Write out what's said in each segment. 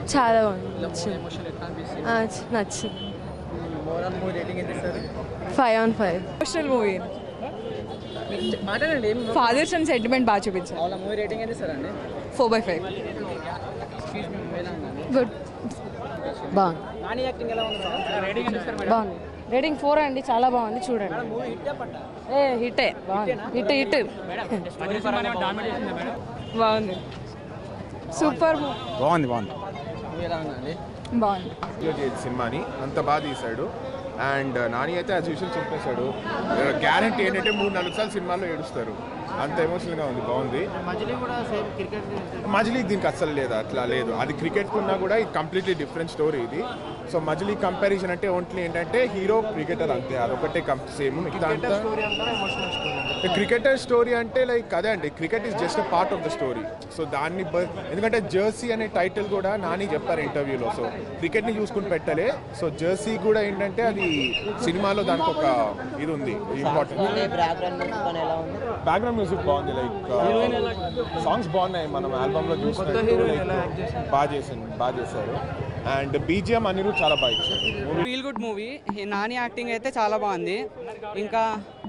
చాలా బాగుంది ఇలా నచ్చింది ఎమోషన్ ఎట్లా అనిపిస్తుంది ఆ, చ- నచ్చింది ఓవరాల్ మూవీ రేటింగ్ ఎంత ఇస్తారు five on five emotional movie మీరు మాట్లాడండి ఏం ఫాదర్స్ అండ్ సెంటిమెంట్ బాగా చూపించారు వాళ్ళ మూవీ రేటింగ్ ఎంత ఇస్తారండి four by five excuse me ఎలా ఉందండి గుడ్ బాగుంది నాని యాక్టింగ్ ఎలా ఉంది మేడం రేటింగ్ ఎంత ఇస్తారు మేడం బాగుంది రేటింగ్ ఫోర్ అండి చాలా బాగుంది చూడండి మూవీ హిట్ పట్ట ఏ హిటే బాగుంది హిట్ హిట్ బాగుంది సూపర్ బాగుంది బాగుంది మూవీ ఎలా ఉందండి బాగుంది ఈ సినిమాని అంత బాగా తీశాడు అండ్ నాని అయితే యాజ్ యూజువల్ చెప్పేశాడు గ్యారంటీ ఏంటంటే మూడు నాలుగు సార్లు సినిమాలో ఏడుస్తారు అంత ఎమోషనల్గా ఉంది బాగుంది మధ్యలో కూడా సేమ్ క్రికెట్ మజిలీ దీనికి అస్సలు లేదు అట్లా లేదు అది క్రికెట్ ఉన్నా కూడా ఇది కంప్లీట్లీ డిఫరెంట్ స్టోరీ ఇది సో మజిలీ కంపారిజన్ అంటే ఓన్లీ ఏంటంటే హీరో క్రికెటర్ అంతే అదొకటే సేమ్ మిగతా అంతా స్టోరీ అంతా ఎమోషనల్ స్టోరీ క్రికెటర్ స్టోరీ అంటే లైక్ అదే అండి cricket is just a part of the story so దాన్ని బ- ఎందుకంటే జెర్సీ అనే టైటిల్ కూడా నాని చెప్పారు ఇంటర్వ్యూలో సో క్రికెట్ని చూసుకుని పెట్టలే సో జెర్సీ కూడా ఏంటంటే అది సినిమాలో దానికి ఒక ఇది ఉంది ఇంపార్టెంట్ బ్యాక్గ్రౌండ్ మ్యూజిక్ బాగుంది లైక్ సాంగ్స్ బాగున్నాయి మనం ఆల్బమ్ లో చూసినట్టు like, బాగా చేసింది బాగా చేశారు అండ్ బీజిఎం అనిరుద్ చాలా బాగా ఇచ్చారు feel good movie Nani acting అయితే చాలా బాగుంది ఇంకా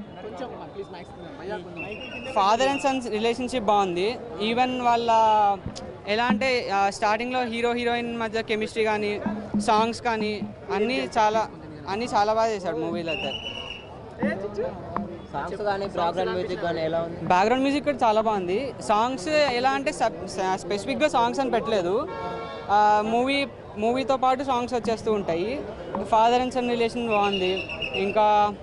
ఫాదర్ అండ్ సన్స్ రిలేషన్షిప్ బాగుంది ఈవెన్ వాళ్ళ ఎలా అంటే స్టార్టింగ్లో హీరో హీరోయిన్ మధ్య కెమిస్ట్రీ కానీ సాంగ్స్ కానీ అన్నీ చాలా అన్నీ చాలా బాగా చేశాడు మూవీలో అయితే సాంగ్స్ కానీ బ్యాక్గ్రౌండ్ మ్యూజిక్ కానీ ఎలా ఉంది బ్యాక్గ్రౌండ్ మ్యూజిక్ కూడా చాలా బాగుంది సాంగ్స్ ఎలా అంటే స్పెసిఫిక్గా సాంగ్స్ అని పెట్టలేదు మూవీ మూవీతో పాటు సాంగ్స్ వచ్చేస్తూ ఉంటాయి ఫాదర్ అండ్ సన్ రిలేషన్ బాగుంది ఇంకా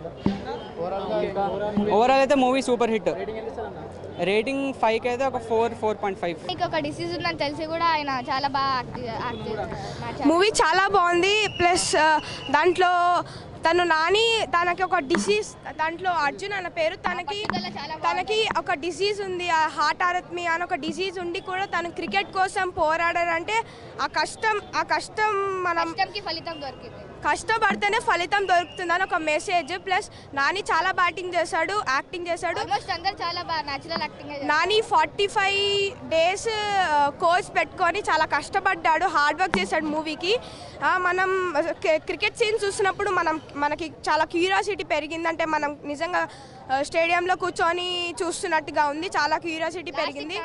ఓవరాల్ అయితే మూవీ సూపర్ హిట్ రేటింగ్ ఫైవ్కి అయితే ఒక ఫోర్ ఫోర్ పాయింట్ ఫైవ్ నీకు ఒక డిసీజ్ ఉందని తెలిసి కూడా ఆయన చాలా బాగా యాక్ట్ యాక్ట్ చేశారు. మూవీ చాలా బాగుంది ప్లస్ ఆ, దాంట్లో తను నాని తనకి ఒక డిసీజ్ దాంట్లో అర్జున్ అన్న పేరు తనకి పట్టుదల చాలా బాగుంది. తనకి ఒక డిసీజ్ ఉంది ఆ హార్ట్ ఆరత్మి అని ఒక డిసీజ్ ఉండి కూడా తను క్రికెట్ కోసం పోరాడారంటే ఆ కష్టం ఆ కష్టం మనం కష్టంకి ఫలితం దొరికింది కష్టపడితేనే ఫలితం దొరుకుతుందని ఒక మెసేజ్ ప్లస్ నాని చాలా బ్యాటింగ్ చేశాడు యాక్టింగ్ చేశాడు ఆల్మోస్ట్ అందరు చాలా బాగా natural acting Nani forty five days coach పెట్టుకొని చాలా కష్టపడ్డాడు హార్డ్ వర్క్ చేశాడు మూవీకి ఆ, మనం కి- క్రికెట్ సీన్ చూసినప్పుడు మనం మనకి చాలా క్యూరియాసిటీ పెరిగిందంటే మనం నిజంగా ఆ, స్టేడియంలో కూర్చొని చూస్తున్నట్టుగా ఉంది చాలా క్యూరియాసిటీ పెరిగింది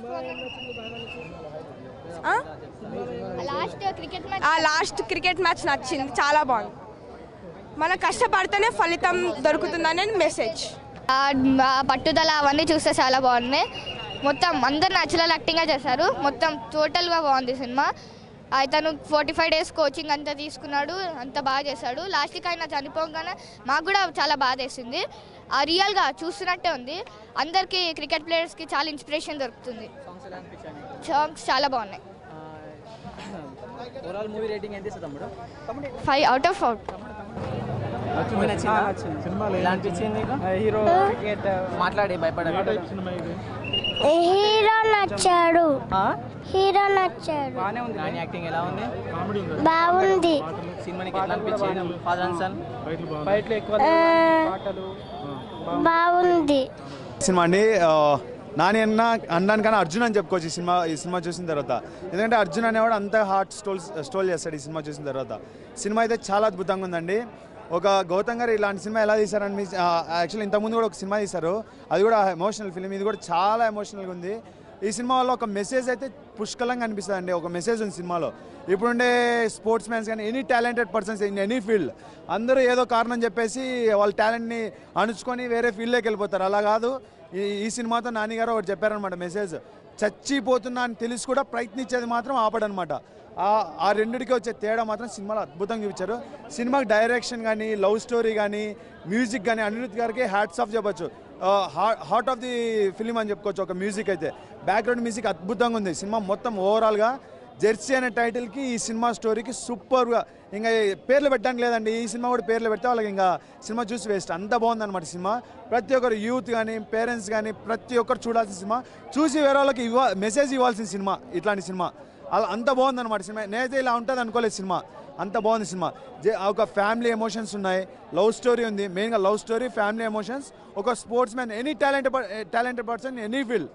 ఆ? లాస్ట్ క్రికెట్ మ్యాచ్ ఆ లాస్ట్ క్రికెట్ మ్యాచ్ నచ్చింది చాలా బాగుంది మనం కష్టపడితేనే ఫలితం దొరుకుతుందనే మెసేజ్ పట్టుదల అవన్నీ చూస్తే చాలా బాగున్నాయి మొత్తం అందరు న్యాచురల్ యాక్టింగ్గా చేశారు మొత్తం టోటల్గా బాగుంది సినిమా అతను ఫార్టీ ఫైవ్ డేస్ కోచింగ్ అంతా తీసుకున్నాడు అంత బాగా చేశాడు లాస్ట్కి ఆయన చనిపోగానే మాకు కూడా చాలా బాధ వేసింది ఆ రియల్గా చూస్తున్నట్టే ఉంది అందరికీ క్రికెట్ ప్లేయర్స్కి చాలా ఇన్స్పిరేషన్ దొరుకుతుంది సాంగ్స్ ఎలా అనిపించాయి సాంగ్స్ చాలా బాగున్నాయి ఓవరాల్ మూవీ రేటింగ్ ఎంత ఇస్తుంది తమ్ముడు తమ్ముడు five out of out movie నచ్చిందా ఎలా అనిపించింది నీకు హీరో క్రికెట్ మాట్లాడి భయపడాలి హీరో నచ్చాడు హీరో నచ్చాడు బాగానే ఉంది నాని యాక్టింగ్ ఎలా ఉంది బాగుంది సినిమా నీకు ఎట్లా అనిపించింది ఫాదర్ అండ్ సన్ ఫైట్లు ఎక్కువ పాటలు బాగుంది సినిమా అండి ఆ, నాని అన్న అనడానికన్నా అర్జున్ అని చెప్పుకోవచ్చు ఈ సినిమా ఈ సినిమా చూసిన తర్వాత ఎందుకంటే అర్జున్ అనేవాడు అంత హార్ట్ స్టోల్ స్టోల్ చేస్తాడు ఈ సినిమా చూసిన తర్వాత సినిమా అయితే చాలా అద్భుతంగా ఉందండి ఒక గౌతమ్ గారు ఇలాంటి సినిమా ఎలా తీశారని మీ యాక్చువల్లీ ఇంతకుముందు కూడా ఒక సినిమా తీశారు అది కూడా ఎమోషనల్ ఫిలిం ఇది కూడా చాలా ఎమోషనల్గా ఉంది ఈ సినిమా వల్ల ఒక మెసేజ్ అయితే పుష్కలంగా అనిపిస్తుంది అండి ఒక మెసేజ్ ఉంది సినిమాలో ఇప్పుడుండే స్పోర్ట్స్ మ్యాన్స్ కానీ any talented persons in any field అందరూ ఏదో కారణం చెప్పేసి వాళ్ళ టాలెంట్ని అణుచుకొని వేరే ఫీల్డ్లోకి వెళ్ళిపోతారు అలా కాదు ఈ ఈ సినిమాతో నానిగారు ఒకటి చెప్పారనమాట మెసేజ్ చచ్చిపోతున్నా అని తెలిసి కూడా ప్రయత్నించేది మాత్రం ఆపడనమాట ఆ ఆ రెండిటికి వచ్చే తేడా మాత్రం సినిమాలో అద్భుతంగా చూపించారు సినిమాకి డైరెక్షన్ కానీ లవ్ స్టోరీ కానీ మ్యూజిక్ కానీ అనిరుద్ గారికి హ్యాట్స్ ఆఫ్ చెప్పొచ్చు హార్ట్ ఆఫ్ ది ఫిలిం అని చెప్పుకోవచ్చు ఒక మ్యూజిక్ అయితే బ్యాక్గ్రౌండ్ మ్యూజిక్ అద్భుతంగా ఉంది సినిమా మొత్తం ఓవరాల్గా జెర్సీ అనే టైటిల్కి ఈ సినిమా స్టోరీకి సూపర్గా ఇంకా ఈ పేర్లు పెట్టడానికి లేదండి ఈ సినిమా కూడా పేర్లు పెడితే వాళ్ళకి ఇంకా సినిమా చూసి వేస్ట్ అంత బాగుందన్నమాట సినిమా ప్రతి ఒక్కరు యూత్ కానీ పేరెంట్స్ కానీ ప్రతి ఒక్కరు చూడాల్సిన సినిమా చూసి వేరే వాళ్ళకి ఇవ్వ మెసేజ్ ఇవ్వాల్సిన సినిమా ఇట్లాంటి సినిమా అలా అంత బాగుందన్నమాట సినిమా నేనైతే ఇలా ఉంటుంది అనుకోలేదు సినిమా అంత బాగుంది సినిమా జే ఒక ఫ్యామిలీ ఎమోషన్స్ ఉన్నాయి లవ్ స్టోరీ ఉంది మెయిన్గా లవ్ స్టోరీ ఫ్యామిలీ ఎమోషన్స్ ఒక sports man any talent talented person any field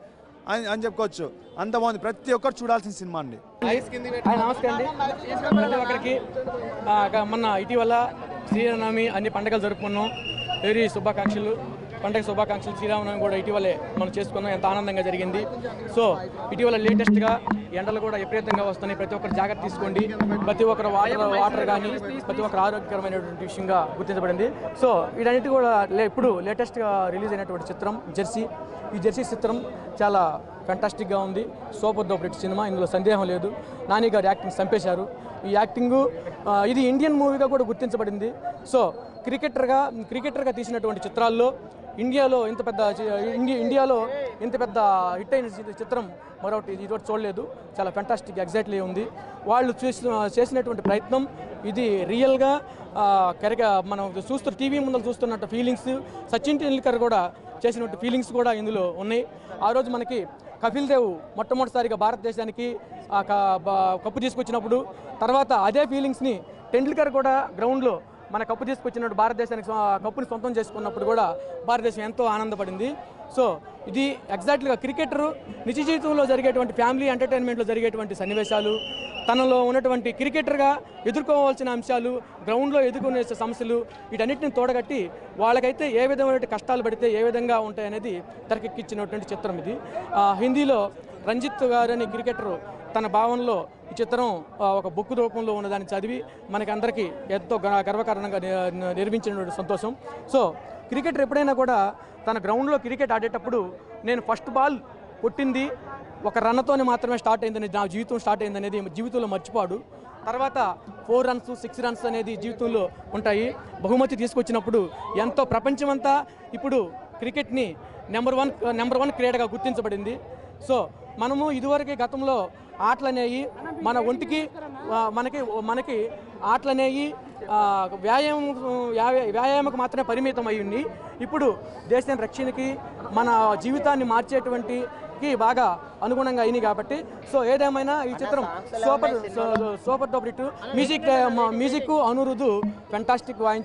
అని అని చెప్పుకోవచ్చు అంత బాగుంది ప్రతి ఒక్కరు చూడాల్సిన సినిమా అండి హాయ్ నమస్తే అండి ప్రతి ఒక్కరికి ఆ, గ- మొన్న ఇటీవల శ్రీరామనవమి అన్ని పండుగలు జరుపుకున్నాం వెరీ శుభాకాంక్షలు పండగ శుభాకాంక్షలు శ్రీరామనవమి కూడా ఇటీవలే మనం చేసుకున్నాం ఎంత ఆనందంగా జరిగింది సో ఇటీవల లేటెస్ట్గా ఎండలు కూడా విపరీతంగా వస్తున్నాయి ప్రతి ఒక్కరు జాగ్రత్త తీసుకోండి ప్రతి ఒక్కరు వాటర్ వాటర్ కానీ ప్రతి ఒక్కరు ఆరోగ్యకరమైనటువంటి విషయంగా గుర్తించబడింది సో వీటన్నిటి కూడా లే- ఇప్పుడు లేటెస్ట్గా రిలీజ్ అయినటువంటి చిత్రం జెర్సీ ఈ జెర్సీ చిత్రం చాలా ఫెంటాస్టిక్గా ఉంది సూపర్ డూపర్ హిట్ సినిమా ఇందులో సందేహం లేదు నాని గారి యాక్టింగ్ చంపేశారు ఈ యాక్టింగు ఆ, ఇది ఇండియన్ మూవీగా కూడా గుర్తించబడింది సో క్రికెటర్గా క్రికెటర్గా తీసినటువంటి చిత్రాల్లో ఇండియాలో ఇంత పెద్ద చి- ఇండి- ఇండియాలో ఇంత పెద్ద హిట్ అయిన చి- చిత్రం మరొకటి ఇదివరకు చూడలేదు చాలా ఫెంటాస్టిక్ ఎగ్జాక్ట్లీ ఉంది వాళ్ళు చేసిన చేసినటువంటి ప్రయత్నం ఇది రియల్గా కరెక్ట్ మనం చూస్తూ టీవీ ముందర చూస్తున్నట్టు ఫీలింగ్స్ సచిన్ టెండూల్కర్ కూడా చేసినట్టు ఫీలింగ్స్ కూడా ఇందులో ఉన్నాయి ఆ రోజు మనకి కపిల్ దేవ్ మొట్టమొదటిసారిగా భారతదేశానికి ఆ క- బ- కప్పు తీసుకొచ్చినప్పుడు తర్వాత అదే ఫీలింగ్స్ని టెండూల్కర్ కూడా గ్రౌండ్లో మన కప్పు తీసుకొచ్చినట్టు భారతదేశానికి స్వ- కప్పుని సొంతం చేసుకున్నప్పుడు కూడా భారతదేశం ఎంతో ఆనందపడింది సో ఇది ఎగ్జాక్ట్గా క్రికెటర్ నిజ జీవితంలో జరిగేటువంటి ఫ్యామిలీ ఎంటర్టైన్మెంట్లో జరిగేటువంటి సన్నివేశాలు తనలో ఉన్నటువంటి క్రికెటర్గా ఎదుర్కోవాల్సిన అంశాలు గ్రౌండ్లో ఎదుర్కొనే సమస్యలు వీటన్నిటిని తోడగట్టి వాళ్ళకైతే ఏ విధమైన కష్టాలు పడితే ఏ విధంగా ఉంటాయనేది తెరకెక్కించినటువంటి చిత్రం ఇది ఆ, హిందీలో రంజిత్ గారు అనే క్రికెటరు తన భావనలో ఈ చిత్రం ఆ, ఒక బుక్ రూపంలో ఉన్నదాన్ని చదివి మనకందరికీ ఎంతో గ- గర్వకారణంగా ని- నిర్మించినటువంటి సంతోషం సో క్రికెటర్ ఎప్పుడైనా కూడా తన గ్రౌండ్లో క్రికెట్ ఆడేటప్పుడు నేను ఫస్ట్ బాల్ కొట్టింది ఒక రన్తోనే మాత్రమే స్టార్ట్ అయిందని నా జీవితం స్టార్ట్ అయిందనేది జీవితంలో మర్చిపోడు తర్వాత ఫోర్ రన్స్ సిక్స్ రన్స్ అనేది జీవితంలో ఉంటాయి బహుమతి తీసుకొచ్చినప్పుడు ఎంతో ప్రపంచమంతా ఇప్పుడు క్రికెట్ని నెంబర్ వన్ నెంబర్ వన్ క్రీడగా గుర్తించబడింది సో మనము ఇదివరకే గతంలో ఆటలు అనేవి మన ఒంటికి ఆ, మనకి మనకి ఆటలు అనేవి ఆ, వ్యాయామం వ్యా- వ్యాయామకు మాత్రమే పరిమితం అయి ఉంది ఇప్పుడు దేశం రక్షణకి మన జీవితాన్ని మార్చేటువంటి కి బాగా అనుగుణంగా అయినాయి కాబట్టి సో ఏదేమైనా ఈ చిత్రం super super duper hit music music Anirudh fantastic వాయించి